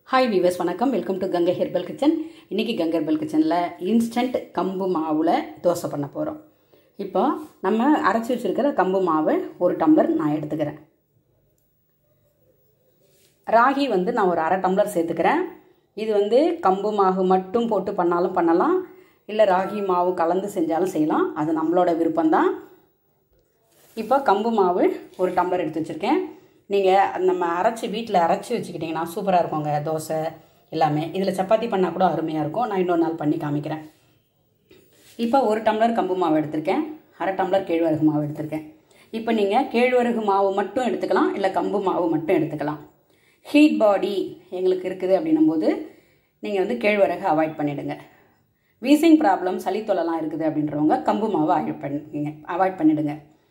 hi viewers வணக்கம் welcome to Gangai herbal kitchen இன்றைக்கி Gangai herbal கிச்சனில் இன்ஸ்டன்ட் கம்பு மாவில் தோசை பண்ண போகிறோம் இப்போ நம்ம அரைச்சி வச்சுருக்கிற கம்பு மாவு ஒரு டம்ளர் நான் எடுத்துக்கிறேன் ராகி வந்து நான் ஒரு அரை டம்ளர் சேர்த்துக்கிறேன் இது வந்து கம்பு மாவு மட்டும் போட்டு பண்ணாலும் பண்ணலாம் இல்லை ராகி மாவு கலந்து செஞ்சாலும் செய்யலாம் அது நம்மளோட விருப்பம்தான் இப்போ கம்பு மாவு ஒரு டம்ளர் எடுத்து வச்சுருக்கேன் நீங்கள் நம்ம அரைச்சி வீட்டில் அரைச்சி வச்சுக்கிட்டிங்கன்னா சூப்பராக இருக்குங்க தோசை எல்லாமே இதில் சப்பாத்தி பண்ணால் கூட அருமையாக இருக்கும் நான் இன்னொரு நாள் பண்ணி காமிக்கிறேன் இப்போ ஒரு டம்ளர் கம்பு மாவு எடுத்திருக்கேன் அரை டம்ளர் கேழ்வரகு மாவு எடுத்திருக்கேன் இப்போ நீங்கள் கேழ்வரகு மாவு மட்டும் எடுத்துக்கலாம் இல்லை கம்பு மாவு மட்டும் எடுத்துக்கலாம் ஹீட் பாடி எங்களுக்கு இருக்குது அப்படின்னும் போது நீங்கள் வந்து கேழ்வரகு அவாய்ட் பண்ணிவிடுங்க வீசிங் ப்ராப்ளம் சளி தொலைலாம் இருக்குது அப்படின்றவங்க கம்பு மாவை அவாய்ட் பண்ணிங்க அவாய்ட் பண்ணிவிடுங்க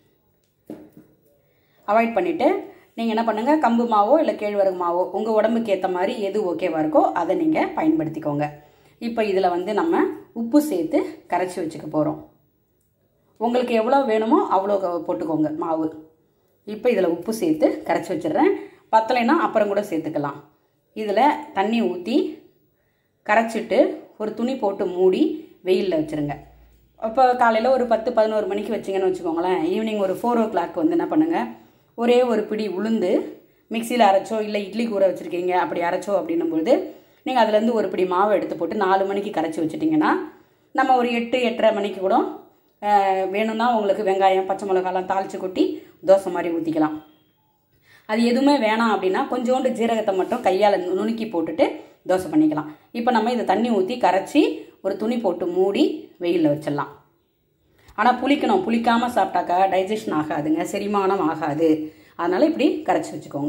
அவாய்ட் பண்ணிவிட்டு நீங்கள் என்ன பண்ணுங்கள் கம்பு மாவோ இல்லை கேழ்வரகு மாவோ உங்கள் உடம்புக்கு ஏற்ற மாதிரி எது ஓகேவா இருக்கோ அதை நீங்கள் பயன்படுத்திக்கோங்க இப்போ இதில் வந்து நம்ம உப்பு சேர்த்து கரைச்சி வச்சுக்க போகிறோம் உங்களுக்கு எவ்வளோ வேணுமோ அவ்வளோ போட்டுக்கோங்க மாவு இப்போ இதில் உப்பு சேர்த்து கரைச்சி வச்சிடுறேன் பத்தலைன்னா அப்புறம் கூட சேர்த்துக்கலாம் இதில் தண்ணி ஊற்றி கரைச்சிட்டு ஒரு துணி போட்டு மூடி வெயிலில் வச்சுருங்க இப்போ காலையில் ஒரு பத்து பதினோரு மணிக்கு வச்சிங்கன்னு வச்சுக்கோங்களேன் ஈவினிங் ஒரு ஃபோர் ஓ கிளாக் வந்து என்ன பண்ணுங்கள் ஒரே ஒரு பிடி உளுந்து மிக்சியில் அரைச்சோ இல்லை இட்லி ஊற வச்சுருக்கீங்க அப்படி அரைச்சோ அப்படின்னும் பொழுது நீங்கள் அதுலேருந்து ஒரு பிடி மாவை எடுத்து போட்டு நாலு மணிக்கு கரைச்சி வச்சுட்டிங்கன்னா நம்ம ஒரு எட்டு எட்டரை மணிக்கு கூட வேணும்னா உங்களுக்கு வெங்காயம் பச்சை மிளகாலாம் தாளித்து கொட்டி தோசை மாதிரி ஊற்றிக்கலாம் அது எதுவுமே வேணாம் அப்படின்னா கொஞ்சோண்டு ஜீரகத்தை மட்டும் கையால் நுணுக்கி போட்டுட்டு தோசை பண்ணிக்கலாம் இப்போ நம்ம இதை தண்ணி ஊற்றி கரைச்சி ஒரு துணி போட்டு மூடி வெயிலில் வச்சிடலாம் ஆனால் புளிக்கணும் புளிக்காமல் சாப்பிட்டாக்கா டைஜஷன் ஆகாதுங்க செரிமானம் ஆகாது அதனால் இப்படி கரைச்சி வச்சுக்கோங்க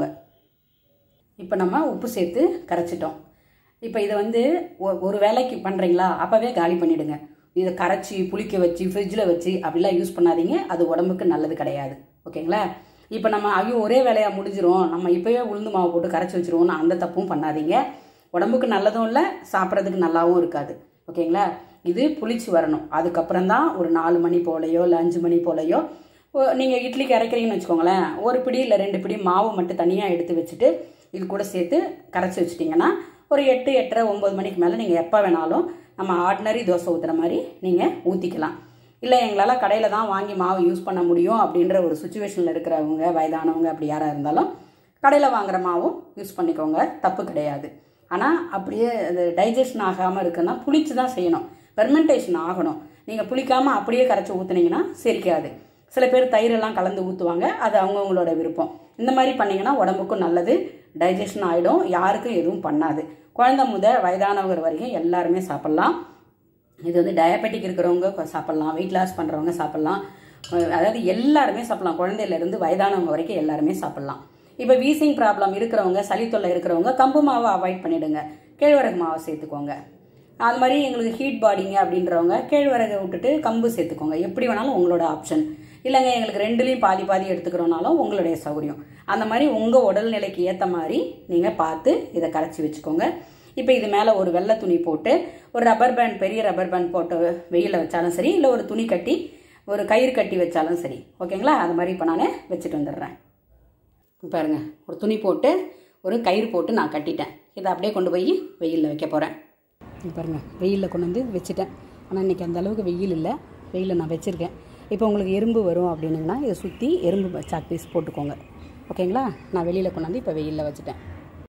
இப்போ நம்ம உப்பு சேர்த்து கரைச்சிட்டோம் இப்போ இதை வந்து ஒரு வேலைக்கு பண்ணுறீங்களா அப்போவே காலி பண்ணிவிடுங்க இதை கரைச்சி புளிக்க வச்சு ஃப்ரிட்ஜில் வச்சு அப்படிலாம் யூஸ் பண்ணாதீங்க அது உடம்புக்கு நல்லது கிடையாது ஓகேங்களா இப்போ நம்ம ஐயோ ஒரே வேலையாக முடிஞ்சிரும் நம்ம இப்போவே உளுந்து மாவு போட்டு கரைச்சி வச்சுருவோம்னு அந்த தப்பும் பண்ணாதீங்க உடம்புக்கு நல்லதும் இல்லை சாப்பிட்றதுக்கு நல்லாவும் இருக்காது ஓகேங்களா இது புளிச்சு வரணும் அதுக்கப்புறம் தான் ஒரு நாலு மணி போலையோ இல்லை அஞ்சு மணி போலையோ நீங்கள் இட்லிக்கு இறக்குறீங்கன்னு வச்சுக்கோங்களேன் ஒரு பிடி இல்லை ரெண்டு பிடி மாவு மட்டும் தனியாக எடுத்து வச்சுட்டு இது கூட சேர்த்து கரைச்சி வச்சிட்டிங்கன்னா ஒரு எட்டு எட்டரை ஒம்பது மணிக்கு மேலே நீங்கள் எப்போ வேணாலும் நம்ம ஆர்டினரி தோசை ஊற்றுற மாதிரி நீங்கள் ஊற்றிக்கலாம் இல்லை எங்களால் கடையில் தான் வாங்கி மாவு யூஸ் பண்ண முடியும் அப்படின்ற ஒரு சுச்சுவேஷனில் இருக்கிறவங்க வயதானவங்க அப்படி யாராக இருந்தாலும் கடையில் வாங்குகிற மாவும் யூஸ் பண்ணிக்கோங்க தப்பு கிடையாது ஆனால் அப்படியே அது டைஜஷன் ஆகாமல் இருக்குன்னா புளிச்சு தான் செய்யணும் ஃபெர்மெண்டேஷன் ஆகணும் நீங்கள் புளிக்காமல் அப்படியே கரைச்சி ஊற்றுனீங்கன்னா செரிக்காது சில பேர் தயிரெல்லாம் கலந்து ஊற்றுவாங்க அது அவங்கவுங்களோட விருப்பம் இந்த மாதிரி பண்ணிங்கன்னா உடம்புக்கும் நல்லது டைஜஷன் ஆகிடும் யாருக்கும் எதுவும் பண்ணாது குழந்த முத வயதானவங்க வரைக்கும் எல்லாருமே சாப்பிட்லாம் இது வந்து டயபெட்டிக் இருக்கிறவங்க சாப்பிட்லாம் வெயிட் லாஸ் பண்ணுறவங்க சாப்பிட்லாம் அதாவது எல்லாருமே சாப்பிட்லாம் குழந்தையிலேருந்து வயதானவங்க வரைக்கும் எல்லாருமே சாப்பிட்லாம் இப்போ வீசிங் ப்ராப்ளம் இருக்கிறவங்க சளி தொல்லை இருக்கிறவங்க கம்பு மாவை அவாய்ட் பண்ணிவிடுங்க கேழ்வரகு மாவை சேர்த்துக்கோங்க அது மாதிரி எங்களுக்கு ஹீட் பாடிங்க அப்படின்றவங்க கேழ்வரகை விட்டுட்டு கம்பு சேர்த்துக்கோங்க எப்படி வேணாலும் உங்களோட ஆப்ஷன் இல்லைங்க எங்களுக்கு ரெண்டுலேயும் பாதி பாதி எடுத்துக்கிறோனாலும் உங்களுடைய சௌகரியம் அந்த மாதிரி உங்கள் உடல்நிலைக்கு ஏற்ற மாதிரி நீங்கள் பார்த்து இதை கரைச்சி வச்சுக்கோங்க இப்போ இது மேலே ஒரு வெள்ளை துணி போட்டு ஒரு ரப்பர் பேண்ட் பெரிய ரப்பர் பேண்ட் போட்டு வெயிலில் வச்சாலும் சரி இல்லை ஒரு துணி கட்டி ஒரு கயிறு கட்டி வச்சாலும் சரி ஓகேங்களா அது மாதிரி இப்போ நான் வச்சுட்டு வந்துடுறேன் பாருங்கள் ஒரு துணி போட்டு ஒரு கயிறு போட்டு நான் கட்டிட்டேன் இதை அப்படியே கொண்டு போய் வெயிலில் வைக்க போகிறேன் பாருங்கள் வெயிலில் கொண்டு வந்து வச்சுட்டேன் ஆனால் இன்றைக்கி அந்த அளவுக்கு வெயில் இல்லை வெயிலில் நான் வச்சுருக்கேன் இப்போ உங்களுக்கு எறும்பு வரும் அப்படின்னிங்கன்னா இதை சுற்றி எறும்பு சாக் பீஸ் போட்டுக்கோங்க ஓகேங்களா நான் வெளியில் கொண்டாந்து இப்போ வெயிலில் வச்சுட்டேன்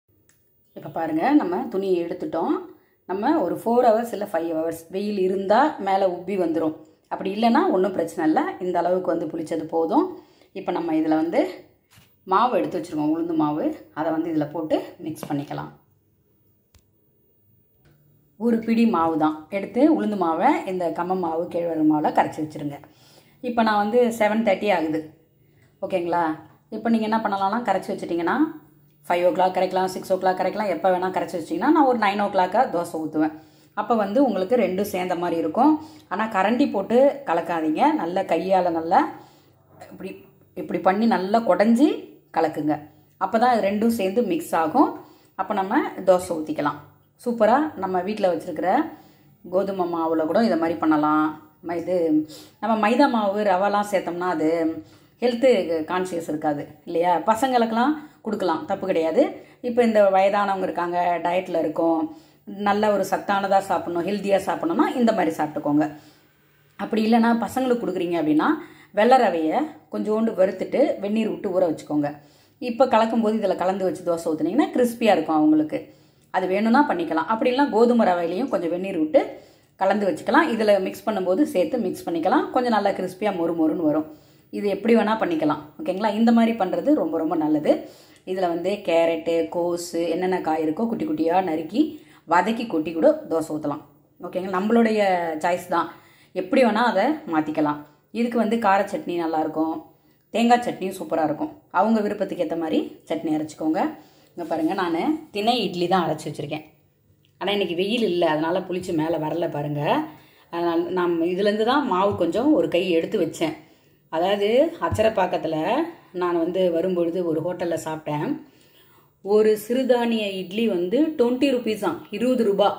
இப்போ பாருங்கள் நம்ம துணியை எடுத்துட்டோம் நம்ம ஒரு ஃபோர் ஹவர்ஸ் இல்லை ஃபைவ் ஹவர்ஸ் வெயில் இருந்தால் மேலே உப்பி வந்துடும் அப்படி இல்லைன்னா ஒன்றும் பிரச்சனை இல்லை இந்த அளவுக்கு வந்து புளிச்சது போதும் இப்போ நம்ம இதில் வந்து மாவு எடுத்து வச்சுருக்கோம் உளுந்து மாவு அதை வந்து இதில் போட்டு மிக்ஸ் பண்ணிக்கலாம் ஒரு பிடி மாவு தான் எடுத்து உளுந்து மாவை இந்த கம்ம மாவு கேழ்வரகு மாவில் கரைச்சி வச்சுருங்க இப்போ நான் வந்து செவன் தேர்ட்டி ஆகுது ஓகேங்களா இப்போ நீங்கள் என்ன பண்ணலாம்னா கரைச்சி வச்சிட்டிங்கன்னா ஃபைவ் ஓ கிளாக் கரைக்கலாம் சிக்ஸ் ஓ கிளாக் கரைக்கலாம் எப்போ வேணால் கரைச்சி வச்சிட்டிங்கன்னா நான் ஒரு நைன் ஓ கிளாக்காக தோசை ஊற்றுவேன் அப்போ வந்து உங்களுக்கு ரெண்டும் சேர்ந்த மாதிரி இருக்கும் ஆனால் கரண்டி போட்டு கலக்காதீங்க நல்ல கையால் நல்லா இப்படி இப்படி பண்ணி நல்லா குடஞ்சி கலக்குங்க அப்போ தான் இது ரெண்டும் சேர்ந்து மிக்ஸ் ஆகும் அப்போ நம்ம தோசை ஊற்றிக்கலாம் சூப்பராக நம்ம வீட்டில் வச்சுருக்கிற கோதுமை மாவில் கூட இதை மாதிரி பண்ணலாம் இது நம்ம மைதா மாவு ரவெல்லாம் சேர்த்தோம்னா அது ஹெல்த்து கான்சியஸ் இருக்காது இல்லையா பசங்களுக்கெல்லாம் கொடுக்கலாம் தப்பு கிடையாது இப்போ இந்த வயதானவங்க இருக்காங்க டயட்டில் இருக்கோம் நல்ல ஒரு சத்தானதாக சாப்பிடணும் ஹெல்த்தியாக சாப்பிடணும்னா இந்த மாதிரி சாப்பிட்டுக்கோங்க அப்படி இல்லைன்னா பசங்களுக்கு கொடுக்குறீங்க அப்படின்னா வெள்ளை ரவையை கொஞ்சோண்டு வறுத்துட்டு வெந்நீர் விட்டு ஊற வச்சுக்கோங்க இப்போ கலக்கும்போது இதில் கலந்து வச்சு தோசை ஊற்றுனீங்கன்னா கிறிஸ்பியாக இருக்கும் அவங்களுக்கு அது வேணும்னா பண்ணிக்கலாம் அப்படி இல்லைனா கோதுமை ரவையிலையும் கொஞ்சம் வெந்நீர் விட்டு கலந்து வச்சுக்கலாம் இதில் மிக்ஸ் பண்ணும்போது சேர்த்து மிக்ஸ் பண்ணிக்கலாம் கொஞ்சம் நல்லா கிறிஸ்பியாக மொறு மொறுன்னு வரும் இது எப்படி வேணால் பண்ணிக்கலாம் ஓகேங்களா இந்த மாதிரி பண்ணுறது ரொம்ப ரொம்ப நல்லது இதில் வந்து கேரட்டு கோஸு என்னென்ன காய் இருக்கோ குட்டி குட்டியாக நறுக்கி வதக்கி கொட்டி கூட தோசை ஊற்றலாம் ஓகேங்களா நம்மளுடைய சாய்ஸ் தான் எப்படி வேணால் அதை மாற்றிக்கலாம் இதுக்கு வந்து கார சட்னி நல்லாயிருக்கும் தேங்காய் சட்னியும் சூப்பராக இருக்கும் அவங்க விருப்பத்துக்கு ஏற்ற மாதிரி சட்னி அரைச்சிக்கோங்க இங்கே பாருங்கள் நான் திணை இட்லி தான் அரைச்சி வச்சுருக்கேன் ஆனால் இன்றைக்கி வெயில் இல்லை அதனால் புளிச்சு மேலே வரல பாருங்கள் அதனால் நான் இதுலேருந்து தான் மாவு கொஞ்சம் ஒரு கை எடுத்து வச்சேன் அதாவது அச்சரப்பாக்கத்தில் நான் வந்து வரும்பொழுது ஒரு ஹோட்டலில் சாப்பிட்டேன் ஒரு சிறுதானிய இட்லி வந்து டுவெண்ட்டி ருபீஸ் தான் இருபது ரூபா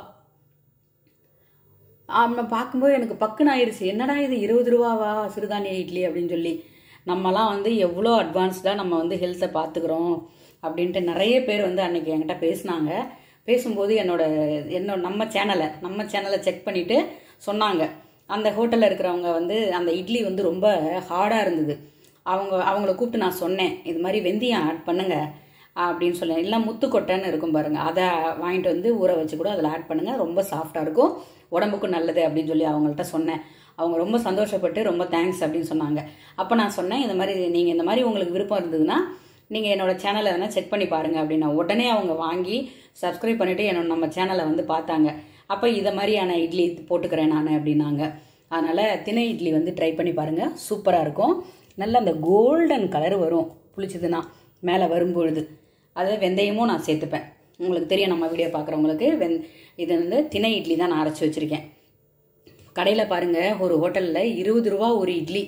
நம்ம பார்க்கும்போது எனக்கு பக்குன்னு ஆயிடுச்சு என்னடா இது இருபது ரூபாவா சிறுதானிய இட்லி அப்படின்னு சொல்லி நம்மலாம் வந்து எவ்வளோ அட்வான்ஸ்டாக நம்ம வந்து ஹெல்த்தை பார்த்துக்கிறோம் அப்படின்ட்டு நிறைய பேர் வந்து அன்னைக்கு என்கிட்ட பேசினாங்க பேசும்போது என்னோட என்னோட நம்ம சேனலை நம்ம சேனலை செக் பண்ணிட்டு சொன்னாங்க அந்த ஹோட்டலில் இருக்கிறவங்க வந்து அந்த இட்லி வந்து ரொம்ப ஹார்டாக இருந்தது அவங்க அவங்கள கூப்பிட்டு நான் சொன்னேன் இது மாதிரி வெந்தயம் ஆட் பண்ணுங்க அப்படின்னு சொன்னேன் இல்லை முத்துக்கொட்டைன்னு இருக்கும் பாருங்க அதை வாங்கிட்டு வந்து ஊற வச்சு கூட அதில் ஆட் பண்ணுங்க ரொம்ப சாஃப்டாக இருக்கும் உடம்புக்கும் நல்லது அப்படின்னு சொல்லி அவங்கள்ட்ட சொன்னேன் அவங்க ரொம்ப சந்தோஷப்பட்டு ரொம்ப தேங்க்ஸ் அப்படின்னு சொன்னாங்க அப்போ நான் சொன்னேன் இந்த மாதிரி நீங்கள் இந்த மாதிரி உங்களுக்கு விருப்பம் இருந்ததுன்னா நீங்கள் என்னோட சேனலை வேணால் செக் பண்ணி பாருங்கள் அப்படின்னா உடனே அவங்க வாங்கி சப்ஸ்கிரைப் பண்ணிவிட்டு என்னோட நம்ம சேனலை வந்து பார்த்தாங்க அப்போ இதை மாதிரியான இட்லி போட்டுக்கிறேன் நான் அப்படின்னாங்க அதனால் திணை இட்லி வந்து ட்ரை பண்ணி பாருங்கள் சூப்பராக இருக்கும் நல்ல அந்த கோல்டன் கலர் வரும் புளிச்சதுன்னா மேலே வரும்பொழுது அதை வெந்தயமும் நான் சேர்த்துப்பேன் உங்களுக்கு தெரியும் நம்ம வீடியோ பார்க்குறவங்களுக்கு வெந் இது வந்து திணை இட்லி தான் நான் அரைச்சி வச்சுருக்கேன் கடையில் பாருங்கள் ஒரு ஹோட்டலில் இருபது ரூபா ஒரு இட்லி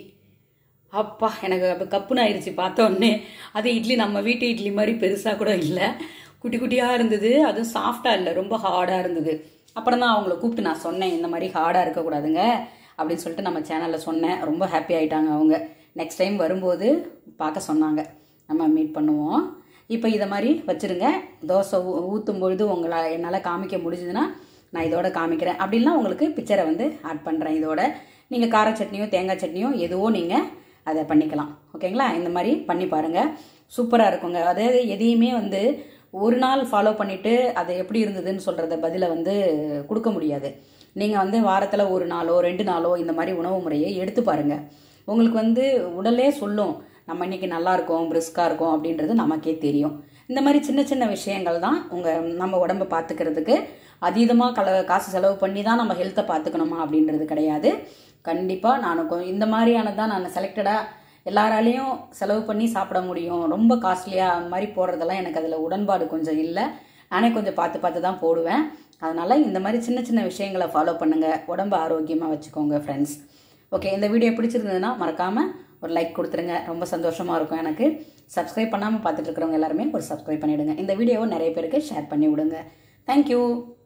அப்பா எனக்கு அப்போ கப்புன்னு ஆயிடுச்சு பார்த்த உடனே அது இட்லி நம்ம வீட்டு இட்லி மாதிரி பெருசாக கூட இல்லை குட்டி குட்டியாக இருந்தது அதுவும் சாஃப்டாக இல்லை ரொம்ப ஹார்டாக இருந்தது அப்புறம் தான் அவங்கள கூப்பிட்டு நான் சொன்னேன் இந்த மாதிரி ஹார்டாக இருக்கக்கூடாதுங்க அப்படின்னு சொல்லிட்டு நம்ம சேனலில் சொன்னேன் ரொம்ப ஹாப்பி ஆயிட்டாங்க அவங்க நெக்ஸ்ட் டைம் வரும்போது பார்க்க சொன்னாங்க நம்ம மீட் பண்ணுவோம் இப்போ இதை மாதிரி வச்சுருங்க தோசை ஊ ஊற்றும் பொழுது உங்களை என்னால் காமிக்க முடிஞ்சதுன்னா நான் இதோட காமிக்கிறேன் அப்படின்னா உங்களுக்கு பிக்சரை வந்து ஆட் பண்ணுறேன் இதோட நீங்கள் கார சட்னியோ தேங்காய் சட்னியோ எதுவோ நீங்கள் அதை பண்ணிக்கலாம் ஓகேங்களா இந்த மாதிரி பண்ணி பாருங்கள் சூப்பராக இருக்குங்க அதாவது எதையுமே வந்து ஒரு நாள் ஃபாலோ பண்ணிவிட்டு அது எப்படி இருந்ததுன்னு சொல்கிறத பதிலை வந்து கொடுக்க முடியாது நீங்கள் வந்து வாரத்தில் ஒரு நாளோ ரெண்டு நாளோ இந்த மாதிரி உணவு முறையை எடுத்து பாருங்கள் உங்களுக்கு வந்து உடலே சொல்லும் நம்ம இன்னைக்கு நல்லா இருக்கோம் பிரிஸ்காக இருக்கோம் அப்படின்றது நமக்கே தெரியும் இந்த மாதிரி சின்ன சின்ன விஷயங்கள் தான் உங்கள் நம்ம உடம்பை பார்த்துக்கிறதுக்கு அதீதமாக கல காசு செலவு பண்ணி தான் நம்ம ஹெல்த்தை பார்த்துக்கணுமா அப்படின்றது கிடையாது கண்டிப்பாக நான் கொ- இந்த மாதிரியானது தான் நான் செலக்டடாக எல்லாராலையும் செலவு பண்ணி சாப்பிட முடியும் ரொம்ப காஸ்ட்லியாக அந்த மாதிரி போடுறதெல்லாம் எனக்கு அதில் உடன்பாடு கொஞ்சம் இல்லை நானே கொஞ்சம் பார்த்து பார்த்து தான் போடுவேன் அதனால் இந்த மாதிரி சின்ன சின்ன விஷயங்களை ஃபாலோ பண்ணுங்கள் உடம்பு ஆரோக்கியமாக வச்சுக்கோங்க ஃப்ரெண்ட்ஸ் ஓகே இந்த வீடியோ பிடிச்சிருந்ததுன்னா மறக்காமல் ஒரு லைக் கொடுத்துருங்க ரொம்ப சந்தோஷமாக இருக்கும் எனக்கு சப்ஸ்கிரைப் பண்ணாமல் பார்த்துட்டு இருக்கிறவங்க எல்லாருமே ஒரு சப்ஸ்கிரைப் பண்ணிவிடுங்க இந்த வீடியோவை நிறைய பேருக்கு ஷேர் பண்ணி விடுங்க தேங்க்யூ